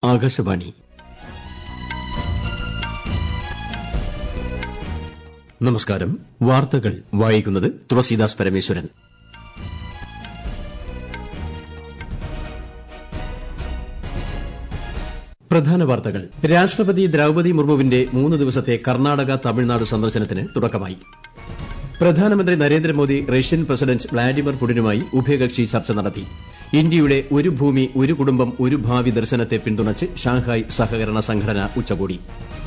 ആകാശവാണി നമസ്കാരം വാർത്തകൾ വായിക്കുന്നത് തുളസീദാസ് പരമേശ്വരൻ പ്രധാന വാർത്തകൾ രാഷ്ട്രപതി ദ്രൌപതി മുർമുവിന്റെ മൂന്ന് ദിവസത്തെ കർണാടക തമിഴ്നാട് സന്ദർശനത്തിന് തുടക്കമായി പ്രധാനമന്ത്രി നരേന്ദ്രമോദി റഷ്യൻ പ്രസിഡന്റ് വ്ളാഡിമിർ പുടിനുമായി ഉഭയകക്ഷി ചർച്ച നടത്തി ഇന്ത്യയുടെ ഒരു ഭൂമി ഒരു കുടുംബം ഒരു ഭാവി ദർശനത്തെ പിന്തുണച്ച് ഷാങ്ഹായ് സഹകരണ സംഘടന ഉച്ചകോടി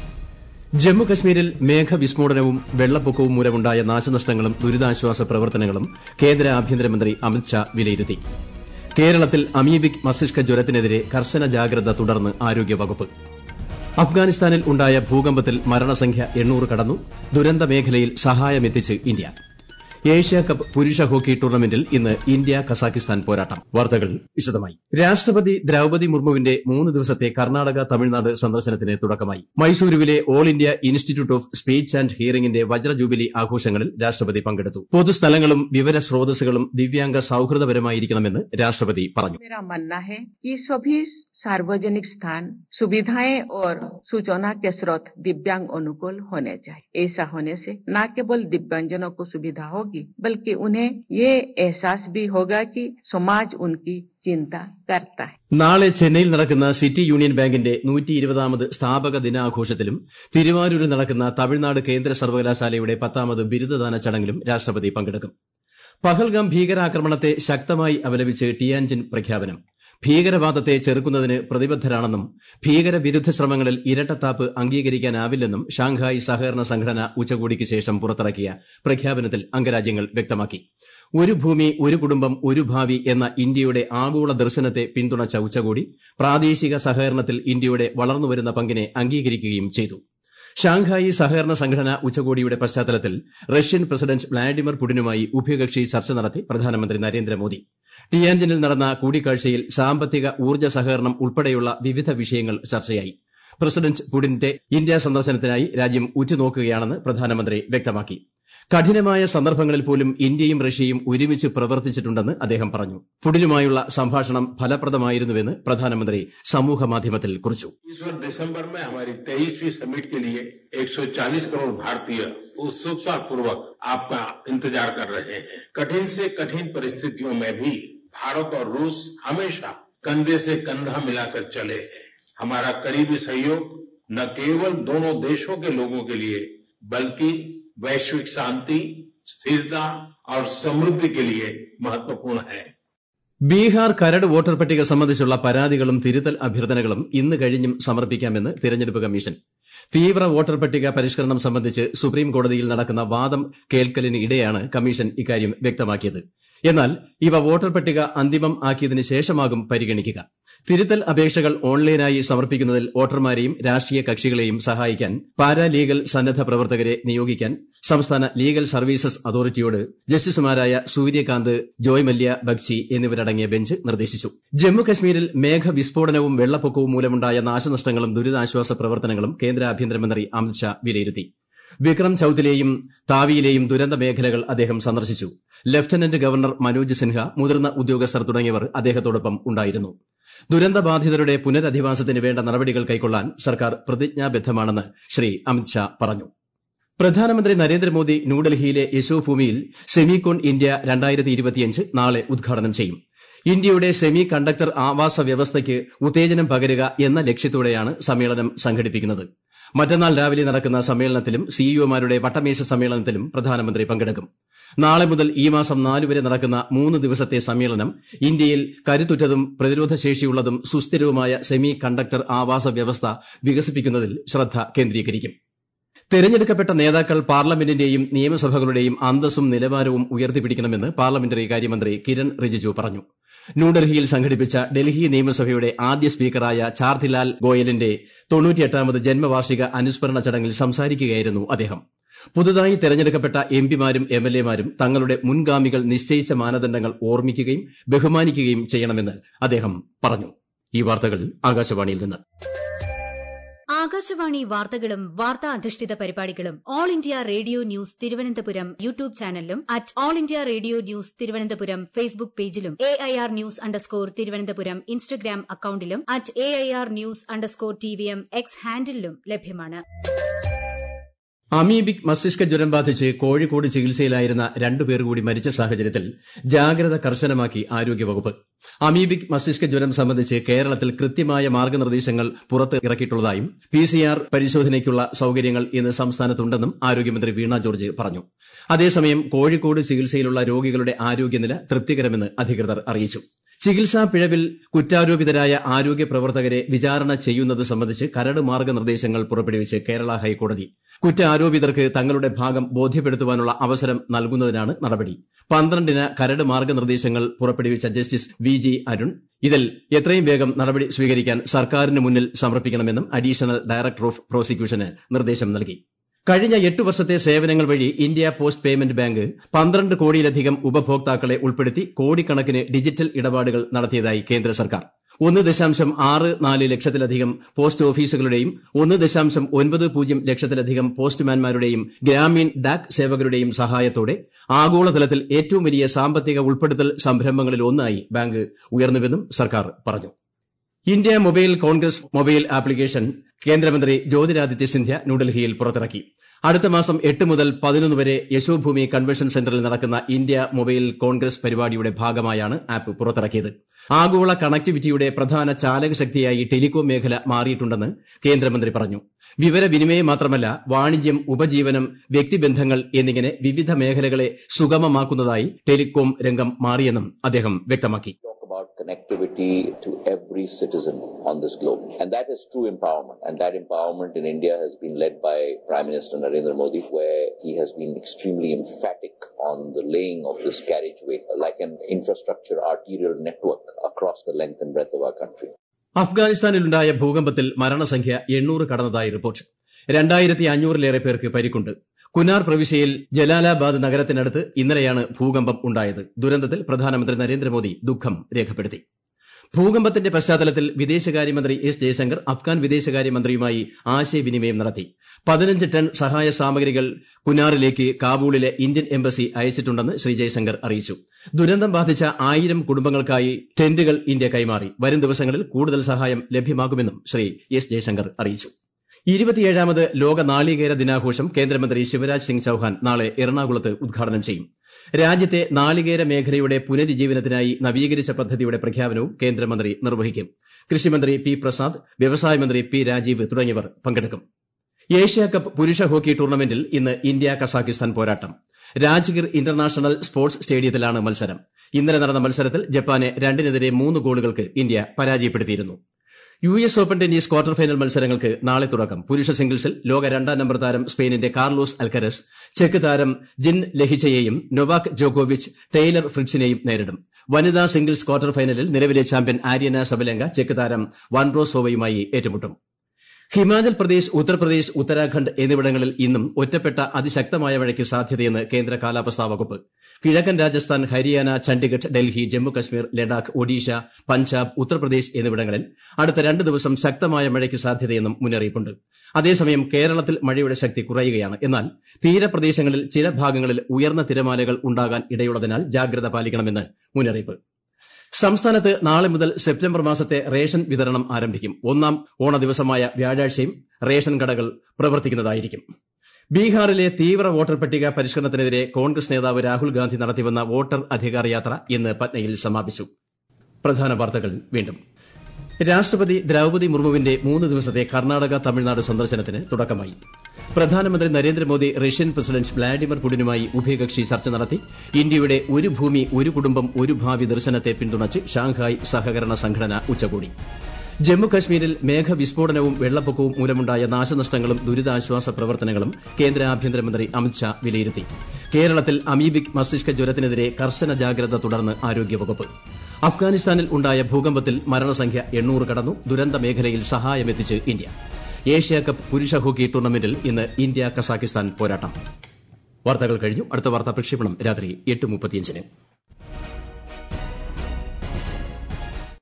ജമ്മുകശ്മീരിൽ മേഘവിസ്ഫോടനവും വെള്ളപ്പൊക്കവും മൂലമുണ്ടായ നാശനഷ്ടങ്ങളും ദുരിതാശ്വാസ പ്രവർത്തനങ്ങളും കേന്ദ്ര ആഭ്യന്തരമന്ത്രി അമിത്ഷാ വിലയിരുത്തി കേരളത്തിൽ അമീബിക് മസ്തിഷ്ക ജ്വരത്തിനെതിരെ കർശന ജാഗ്രത തുടർന്ന് ആരോഗ്യവകുപ്പ് അഫ്ഗാനിസ്ഥാനിൽ ഉണ്ടായ ഭൂകമ്പത്തിൽ മരണസംഖ്യ എണ്ണൂറ് കടന്നു ദുരന്ത മേഖലയിൽ സഹായമെത്തിച്ച് ഇന്ത്യ ഏഷ്യാകപ്പ് പുരുഷ ഹോക്കി ടൂർണമെന്റിൽ ഇന്ന് ഇന്ത്യ കസാഖിസ്ഥാൻ പോരാട്ടം വാർത്തകൾ വിശദമായി രാഷ്ട്രപതി ദ്രൌപതി മുർമുവിന്റെ മൂന്ന് ദിവസത്തെ കർണാടക തമിഴ്നാട് സന്ദർശനത്തിന് തുടക്കമായി മൈസൂരുവിലെ All India Institute of Speech and ഹിയറിംഗിന്റെ വജ്രജൂബിലി ആഘോഷങ്ങളിൽ രാഷ്ട്രപതി പങ്കെടുത്തു പൊതുസ്ഥലങ്ങളും വിവര സ്രോതസ്സുകളും ദിവ്യാംഗ സൌഹൃദപരമായിരിക്കണമെന്ന് രാഷ്ട്രപതി പറഞ്ഞു मेरा मानना है कि सभी सार्वजनिक स्थान सुविधाएं और सूचना के स्रोत दिव्यांग अनुकूल होने चाहिए ऐसा होने से न केवल दिव्यांगजनों को सुविधा होगी बल्कि उन्हें ये एहसास भी होगा कि समाज उनकी चिंता करता है നാളെ ചെന്നൈയിൽ നടക്കുന്ന സിറ്റി യൂണിയൻ ബാങ്കിന്റെ നൂറ്റി ഇരുപതാമത് സ്ഥാപക ദിനാഘോഷത്തിലും തിരുവാരൂരിൽ നടക്കുന്ന തമിഴ്നാട് കേന്ദ്ര സർവകലാശാലയുടെ പത്താമത് ബിരുദദാന ചടങ്ങിലും രാഷ്ട്രപതി പങ്കെടുക്കും പഹൽഗാം ഭീകരാക്രമണത്തെ ശക്തമായി അപലപിച്ച് ടിയാൻജിൻ പ്രഖ്യാപനം ഭീകരവാദത്തെ ചെറുക്കുന്നതിന് പ്രതിബദ്ധരാണെന്നും ഭീകരവിരുദ്ധ ശ്രമങ്ങളിൽ ഇരട്ടത്താപ്പ് അംഗീകരിക്കാനാവില്ലെന്നും ഷാങ്ഹായ് സഹകരണ സംഘടന ഉച്ചകോടിക്ക് ശേഷം പുറത്തിറക്കിയ പ്രഖ്യാപനത്തിൽ അംഗരാജ്യങ്ങൾ വ്യക്തമാക്കി ഒരു ഭൂമി ഒരു കുടുംബം ഒരു ഭാവി എന്ന ഇന്ത്യയുടെ ആഗോള ദർശനത്തെ പിന്തുണച്ച ഉച്ചകോടി പ്രാദേശിക സഹകരണത്തിൽ ഇന്ത്യയുടെ വളർന്നുവരുന്ന പങ്കിനെ അംഗീകരിക്കുകയും ചെയ്തു ഷാങ്ഹായി സഹകരണ സംഘടന ഉച്ചകോടിയുടെ പശ്ചാത്തലത്തിൽ റഷ്യൻ പ്രസിഡന്റ് വ്ളാഡിമിർ പുടിനുമായി ഉഭയകക്ഷി ചർച്ച നടത്തി പ്രധാനമന്ത്രി നരേന്ദ്രമോദി ടിയാൻജിനിൽ നടന്ന കൂടിക്കാഴ്ചയിൽ സാമ്പത്തിക ഊർജ്ജ സഹകരണം ഉൾപ്പെടെയുള്ള വിവിധ വിഷയങ്ങൾ ചർച്ചയായി പ്രസിഡന്റ് പുടിന്റെ ഇന്ത്യാ സന്ദർശനത്തിനായി രാജ്യം ഉറ്റുനോക്കുകയാണെന്ന് പ്രധാനമന്ത്രി വ്യക്തമാക്കി കഠിനമായ സന്ദർഭങ്ങളിൽ പോലും ഇന്ത്യയും റഷ്യയും ഒരുമിച്ച് പ്രവർത്തിച്ചിട്ടുണ്ടെന്ന് അദ്ദേഹം പറഞ്ഞു പുടിനുമായുള്ള സംഭാഷണം ഫലപ്രദമായിരുന്നുവെന്ന് പ്രധാനമന്ത്രി സമൂഹമാധ്യമത്തിൽ കുറിച്ചു इस वर्ष दिसंबर में हमारी तेईसवीं समिट के लिए 140 करोड़ भारतीय उत्सुकता पूर्वक आपका इंतजार कर रहे हैं कठिन से कठिन परिस्थितियों में भी भारत और रूस हमेशा कंधे से कंधा मिलाकर चले हैं हमारा करीबी सहयोग न केवल दोनों देशों के लोगों के लिए बल्कि वैश्विक शांति स्थिरता और समृद्धि के लिए महत्वपूर्ण है ബീഹാർ കരട് വോട്ടർ പട്ടിക സംബന്ധിച്ചുള്ള പരാതികളും തിരുത്തൽ അഭ്യർത്ഥനകളും ഇന്ന് കഴിഞ്ഞും സമർപ്പിക്കാമെന്ന് തിരഞ്ഞെടുപ്പ് കമ്മീഷൻ തീവ്ര വോട്ടർ പട്ടിക പരിഷ്കരണം സംബന്ധിച്ച് സുപ്രീം കോടതിയിൽ നടക്കുന്ന വാദം കേൾക്കലിനിടെയാണ് കമ്മീഷൻ ഇക്കാര്യം വ്യക്തമാക്കിയത് എന്നാൽ ഇവ വോട്ടർ പട്ടിക അന്തിമം ആക്കിയതിനു ശേഷമാകും പരിഗണിക്കുക തിരുത്തൽ അപേക്ഷകൾ ഓൺലൈനായി സമർപ്പിക്കുന്നതിൽ വോട്ടർമാരെയും രാഷ്ട്രീയ കക്ഷികളെയും സഹായിക്കാൻ പാരാലീഗൽ സന്നദ്ധ പ്രവർത്തകരെ നിയോഗിക്കാൻ സംസ്ഥാന ലീഗൽ സർവീസസ് അതോറിറ്റിയോട് ജസ്റ്റിസുമാരായ സൂര്യകാന്ത് ജോയ് മല്യ ബഗ്ചി എന്നിവരടങ്ങിയ ബെഞ്ച് നിർദ്ദേശിച്ചു ജമ്മുകശ്മീരിൽ മേഘവിസ്ഫോടനവും വെള്ളപ്പൊക്കവും മൂലമുണ്ടായ നാശനഷ്ടങ്ങളും ദുരിതാശ്വാസ പ്രവർത്തനങ്ങളും കേന്ദ്ര ആഭ്യന്തരമന്ത്രി അമിത്ഷാ വിലയിരുത്തി വിക്രം ചൌത്തിലെയും താവിയിലെയും ദുരന്ത മേഖലകൾ അദ്ദേഹം സന്ദർശിച്ചു ലഫ്റ്റനന്റ് ഗവർണർ മനോജ് സിൻഹ മുതിർന്ന ഉദ്യോഗസ്ഥർ തുടങ്ങിയവർ അദ്ദേഹത്തോടൊപ്പം ഉണ്ടായിരുന്നു ദുരന്തബാധിതരുടെ പുനരധിവാസത്തിന് വേണ്ട നടപടികൾ കൈക്കൊള്ളാൻ സർക്കാർ പ്രതിജ്ഞാബദ്ധമാണെന്ന് ശ്രീ അമിത്ഷാ പറഞ്ഞു പ്രധാനമന്ത്രി നരേന്ദ്രമോദി ന്യൂഡൽഹിയിലെ യശോഭൂമിയിൽ സെമികോൺ ഇന്ത്യ നാളെ ഉദ്ഘാടനം ചെയ്യും ഇന്ത്യയുടെ സെമി കണ്ടക്ടർ ആവാസ വ്യവസ്ഥയ്ക്ക് ഉത്തേജനം പകരുക എന്ന ലക്ഷ്യത്തോടെയാണ് സമ്മേളനം സംഘടിപ്പിക്കുന്നത് മറ്റന്നാൾ രാവിലെ നടക്കുന്ന സമ്മേളനത്തിലും സിഇഒമാരുടെ വട്ടമേശ സമ്മേളനത്തിലും പ്രധാനമന്ത്രി പങ്കെടുക്കും നാളെ മുതൽ ഈ മാസം നാല് വരെ നടക്കുന്ന മൂന്ന് ദിവസത്തെ സമ്മേളനം ഇന്ത്യയിൽ കരുത്തുറ്റതും പ്രതിരോധശേഷിയുള്ളതും സുസ്ഥിരവുമായ സെമി കണ്ടക്ടർ ആവാസ വ്യവസ്ഥ വികസിപ്പിക്കുന്നതിൽ ശ്രദ്ധ കേന്ദ്രീകരിക്കും തെരഞ്ഞെടുക്കപ്പെട്ട നേതാക്കൾ പാർലമെന്റിന്റെയും നിയമസഭകളുടെയും അന്തസ്സും നിലവാരവും ഉയർത്തിപ്പിടിക്കണമെന്ന് പാർലമെന്ററി കാര്യമന്ത്രി കിരൺ റിജിജു പറഞ്ഞു ന്യൂഡൽഹിയിൽ സംഘടിപ്പിച്ച ഡൽഹി നിയമസഭയുടെ ആദ്യ സ്പീക്കറായ ചാർത്തിലാൽ ഗോയലിന്റെ തൊണ്ണൂറ്റിയെട്ടാമത് ജന്മവാർഷിക അനുസ്മരണ ചടങ്ങിൽ സംസാരിക്കുകയായിരുന്നു അദ്ദേഹം പുതുതായി തെരഞ്ഞെടുക്കപ്പെട്ട എംപിമാരും എംഎൽഎമാരും തങ്ങളുടെ മുൻഗാമികൾ നിശ്ചയിച്ച മാനദണ്ഡങ്ങൾ ഓർമ്മിക്കുകയും ബഹുമാനിക്കുകയും ചെയ്യണമെന്ന് അദ്ദേഹം പറഞ്ഞു ഈ വാർത്തകൾ ആകാശവാണിയിൽ നിന്ന് ആകാശവാണി വാർത്തകളും വാർത്താ അധിഷ്ഠിത പരിപാടികളും All India Radio News Thiruvananthapuram YouTube ചാനലിലും at All India Radio News Thiruvananthapuram Facebook പേജിലും A I R news underscore Thiruvananthapuram Instagram അക്കൌണ്ടിലും at A I R news underscore T V M X ഹാൻഡിലും ലഭ്യമാണ് അമീബിക് മസ്തിഷ്ക ജ്വരം ബാധിച്ച് കോഴിക്കോട് ചികിത്സയിലായിരുന്ന രണ്ടുപേർ കൂടി മരിച്ച സാഹചര്യത്തിൽ ജാഗ്രത കർശനമാക്കി ആരോഗ്യവകുപ്പ് അമീബിക് മസ്തിഷ്ക ജ്വരം സംബന്ധിച്ച് കേരളത്തിൽ കൃത്യമായ മാർഗ്ഗനിർദ്ദേശങ്ങൾ പുറത്ത് ഇറക്കിയിട്ടുള്ളതായും പിസിആർ പരിശോധനയ്ക്കുള്ള സൌകര്യങ്ങൾ ഇന്ന് സംസ്ഥാനത്തുണ്ടെന്നും ആരോഗ്യമന്ത്രി വീണ ജോർജ് പറഞ്ഞു അതേസമയം കോഴിക്കോട് ചികിത്സയിലുള്ള രോഗികളുടെ ആരോഗ്യനില തൃപ്തികരമെന്ന് അധികൃതർ അറിയിച്ചു ചികിത്സാ പിഴവിൽ കുറ്റാരോപിതരായ ആരോഗ്യ പ്രവർത്തകരെ വിചാരണ ചെയ്യുന്നത് സംബന്ധിച്ച് കരട് മാർഗ്ഗനിർദ്ദേശങ്ങൾ പുറപ്പെടുവിച്ച് കേരള ഹൈക്കോടതി കുറ്റാരോപിതർക്ക് തങ്ങളുടെ ഭാഗം ബോധ്യപ്പെടുത്തുവാനുള്ള അവസരം നൽകുന്നതിനാണ് നടപടി പന്ത്രണ്ടിന് കരട് മാർഗ്ഗനിർദ്ദേശങ്ങൾ പുറപ്പെടുവിച്ച ജസ്റ്റിസ് വി ജി അരുൺ ഇതിൽ എത്രയും വേഗം നടപടി സ്വീകരിക്കാൻ സർക്കാരിന് മുന്നിൽ സമർപ്പിക്കണമെന്നും അഡീഷണൽ ഡയറക്ടർ ഓഫ് പ്രോസിക്യൂഷന് നിർദ്ദേശം നൽകി കഴിഞ്ഞ എട്ട് വർഷത്തെ സേവനങ്ങൾ വഴി ഇന്ത്യ പോസ്റ്റ് പേയ്മെന്റ് ബാങ്ക് പന്ത്രണ്ട് കോടിയിലധികം ഉപഭോക്താക്കളെ ഉൾപ്പെടുത്തി കോടിക്കണക്കിന് ഡിജിറ്റൽ ഇടപാടുകൾ നടത്തിയതായി കേന്ദ്ര സർക്കാർ ഒന്ന് ദശാംശം ആറ് നാല് ലക്ഷത്തിലധികം പോസ്റ്റ് ഓഫീസുകളുടെയും ഒന്ന് ദശാംശം ഒൻപത് പൂജ്യം ലക്ഷത്തിലധികം പോസ്റ്റ്മാൻമാരുടെയും ഗ്രാമീൺ ഡാക് സേവകരുടെയും സഹായത്തോടെ ആഗോളതലത്തിൽ ഏറ്റവും വലിയ സാമ്പത്തിക ഉൾപ്പെടുത്തൽ സംരംഭങ്ങളിൽ ഒന്നായി ബാങ്ക് ഉയർന്നുവെന്നും സർക്കാർ പറഞ്ഞു India Mobile Congress mobile application കേന്ദ്രമന്ത്രി ജ്യോതിരാദിത്യ സിന്ധ്യ ന്യൂഡൽഹിയിൽ പുറത്തിറക്കി അടുത്ത മാസം എട്ട് മുതൽ പതിനൊന്ന് വരെ യശോഭൂമി കൺവെൻഷൻ സെന്ററിൽ നടക്കുന്ന ഇന്ത്യ മൊബൈൽ കോൺഗ്രസ് പരിപാടിയുടെ ഭാഗമായാണ് ആപ്പ് പുറത്തിറക്കിയത് ആഗോള കണക്ടിവിറ്റിയുടെ പ്രധാന ചാലകശക്തിയായി ടെലികോം മേഖല മാറിയിട്ടുണ്ടെന്ന് കേന്ദ്രമന്ത്രി പറഞ്ഞു വിവരവിനിമയം മാത്രമല്ല വാണിജ്യം ഉപജീവനം വ്യക്തിബന്ധങ്ങൾ എന്നിങ്ങനെ വിവിധ മേഖലകളെ സുഗമമാക്കുന്നതായി ടെലികോം രംഗം മാറിയെന്നും അദ്ദേഹം വ്യക്തമാക്കി about connectivity to every citizen on this globe. And that is true empowerment. And that empowerment in India has been led by Prime Minister Narendra Modi, where he has been extremely emphatic on the laying of this carriageway, like an infrastructure arterial network across the length and breadth of our country. അഫ്ഗാനിസ്ഥാനിലുണ്ടായ ഭൂകമ്പത്തിൽ മരണസംഖ്യ എണ്ണൂറ് കടന്നതായി report രണ്ടായിരത്തി അഞ്ഞൂറിലേറെ പേർക്ക് പരിക്കുണ്ട് കുനാർ പ്രവിശ്യയിൽ ജലാലാബാദ് നഗരത്തിനടുത്ത് ഇന്നലെയാണ് ഭൂകമ്പം ഉണ്ടായത് ദുരന്തത്തിൽ പ്രധാനമന്ത്രി നരേന്ദ്രമോദി ദുഃഖം രേഖപ്പെടുത്തി ഭൂകമ്പത്തിന്റെ പശ്ചാത്തലത്തിൽ വിദേശകാര്യമന്ത്രി എസ് ജയശങ്കർ അഫ്ഗാൻ വിദേശകാര്യമന്ത്രിയുമായി ആശയവിനിമയം നടത്തി പതിനഞ്ച് ടൺ സഹായ സാമഗ്രികൾ കുനാറിലേക്ക് കാബൂളിലെ ഇന്ത്യൻ എംബസി അയച്ചിട്ടുണ്ടെന്ന് ശ്രീ ജയശങ്കർ അറിയിച്ചു ദുരന്തം ബാധിച്ച ആയിരം കുടുംബങ്ങൾക്കായി ടെന്റുകൾ ഇന്ത്യ കൈമാറി വരും ദിവസങ്ങളിൽ കൂടുതൽ സഹായം ലഭ്യമാകുമെന്നും ശ്രീ എസ് ജയശങ്കർ അറിയിച്ചു ഇരുപത്തിയേഴാമത് ലോക നാളികേര ദിനാഘോഷം കേന്ദ്രമന്ത്രി ശിവരാജ് സിംഗ് ചൌഹാൻ നാളെ എറണാകുളത്ത് ഉദ്ഘാടനം ചെയ്യും രാജ്യത്തെ നാളികേര മേഖലയുടെ പുനരുജ്ജീവനത്തിനായി നവീകരിച്ച പദ്ധതിയുടെ പ്രഖ്യാപനവും കേന്ദ്രമന്ത്രി നിർവഹിക്കും കൃഷിമന്ത്രി പി പ്രസാദ് വ്യവസായ മന്ത്രി പി രാജീവ് തുടങ്ങിയവർ പങ്കെടുക്കും ഏഷ്യാകപ്പ് പുരുഷ ഹോക്കി ടൂർണമെന്റിൽ ഇന്ന് ഇന്ത്യ കസാഖിസ്ഥാൻ പോരാട്ടം രാജ്ഗിർ ഇന്റർനാഷണൽ സ്പോർട്സ് സ്റ്റേഡിയത്തിലാണ് മത്സരം ഇന്നലെ നടന്ന മത്സരത്തിൽ ജപ്പാനെ രണ്ടിനെതിരെ മൂന്ന് ഗോളുകൾക്ക് ഇന്ത്യ പരാജയപ്പെടുത്തിയിരുന്നു U S Open tennis quarter final മത്സരങ്ങൾക്ക് നാളെ തുടക്കം പുരുഷ സിംഗിൾസിൽ ലോക രണ്ടാം നമ്പർ താരം സ്പെയിനിന്റെ കാർലോസ് അൽക്കരസ് ചെക്ക് താരം ജിൻ ലഹിച്ചയെയും നൊവാക് ജോക്കോവിച്ച് ടെയ്ലർ ഫ്രിറ്റ്സിനെയും നേരിടും വനിതാ സിംഗിൾസ് ക്വാർട്ടർ ഫൈനലിൽ നിലവിലെ ചാമ്പ്യൻ ആര്യന സബലങ്ക ചെക്ക് താരം വാൻഡ്രോസോവയുമായി ഏറ്റുമുട്ടും ഹിമാചൽ പ്രദേശ് ഉത്തർപ്രദേശ് ഉത്തരാഖണ്ഡ് എന്നിവിടങ്ങളിൽ ഇന്നും ഒറ്റപ്പെട്ട അതിശക്തമായ മഴയ്ക്ക് സാധ്യതയെന്ന് കേന്ദ്ര കാലാവസ്ഥാ വകുപ്പ് കിഴക്കൻ രാജസ്ഥാൻ ഹരിയാന ചണ്ഡിഗഡ് ഡൽഹി ജമ്മു കശ്മീർ ലഡാക്ക് ഒഡീഷ പഞ്ചാബ് ഉത്തർപ്രദേശ് എന്നിവിടങ്ങളിൽ അടുത്ത രണ്ട് ദിവസം ശക്തമായ മഴയ്ക്ക് സാധ്യതയെന്നും മുന്നറിയിപ്പുണ്ട് അതേസമയം കേരളത്തിൽ മഴയുടെ ശക്തി കുറയുകയാണ് എന്നാൽ തീരപ്രദേശങ്ങളിൽ ചില ഭാഗങ്ങളിൽ ഉയർന്ന തിരമാലകൾ ഉണ്ടാകാൻ ഇടയുള്ളതിനാൽ ജാഗ്രത പാലിക്കണമെന്ന് മുന്നറിയിപ്പ് സംസ്ഥാനത്ത് നാളെ മുതൽ സെപ്റ്റംബർ മാസത്തെ റേഷൻ വിതരണം ആരംഭിക്കും ഒന്നാം ഓണ ദിവസമായ വ്യാഴാഴ്ചയും റേഷൻ കടകൾ പ്രവർത്തിക്കുന്നതായിരിക്കും ബീഹാറിലെ തീവ്ര വോട്ടർ പട്ടിക പരിഷ്കരണത്തിനെതിരെ കോൺഗ്രസ് നേതാവ് രാഹുൽ ഗാന്ധി നടത്തിവന്ന വോട്ടർ അധികാർ യാത്ര ഇന്ന് പറ്റ്നയിൽ സമാപിച്ചു പ്രധാന വാർത്തകൾ വീണ്ടും രാഷ്ട്രപതി ദ്രൌപതി മുർമുവിന്റെ മൂന്ന് ദിവസത്തെ കർണാടക തമിഴ്നാട് സന്ദർശനത്തിന് തുടക്കമായി പ്രധാനമന്ത്രി നരേന്ദ്രമോദി റഷ്യൻ പ്രസിഡന്റ് വ്ളാഡിമിർ പുടിനുമായി ഉഭയകക്ഷി ചർച്ച നടത്തി ഇന്ത്യയുടെ ഒരു ഭൂമി ഒരു കുടുംബം ഒരു ഭാവി ദർശനത്തെ പിന്തുണച്ച് ഷാങ്ഹായ് സഹകരണ സംഘടന ഉച്ചകോടി ജമ്മുകശ്മീരിൽ മേഘവിസ്ഫോടനവും വെള്ളപ്പൊക്കവും മൂലമുണ്ടായ നാശനഷ്ടങ്ങളും ദുരിതാശ്വാസ പ്രവർത്തനങ്ങളും കേന്ദ്ര ആഭ്യന്തരമന്ത്രി അമിത്ഷാ വിലയിരുത്തി കേരളത്തിൽ അമീബിക് മസ്തിഷ്ക ജ്വരത്തിനെതിരെ കർശന ജാഗ്രത തുടർന്ന് ആരോഗ്യവകുപ്പ് അഫ്ഗാനിസ്ഥാനിൽ ഉണ്ടായ ഭൂകമ്പത്തിൽ മരണസംഖ്യ എണ്ണൂറ് കടന്നു ദുരന്ത മേഖലയിൽ സഹായമെത്തിച്ച് ഇന്ത്യ ഏഷ്യാകപ്പ് പുരുഷ ഹോക്കി ടൂർണമെന്റിൽ ഇന്ന് ഇന്ത്യ കസാഖിസ്ഥാൻ പോരാട്ടം വാർത്തകൾ കഴിഞ്ഞു അടുത്ത വാർത്താ പ്രക്ഷേപണം രാത്രി എട്ട് മുപ്പത്തിയഞ്ചിന്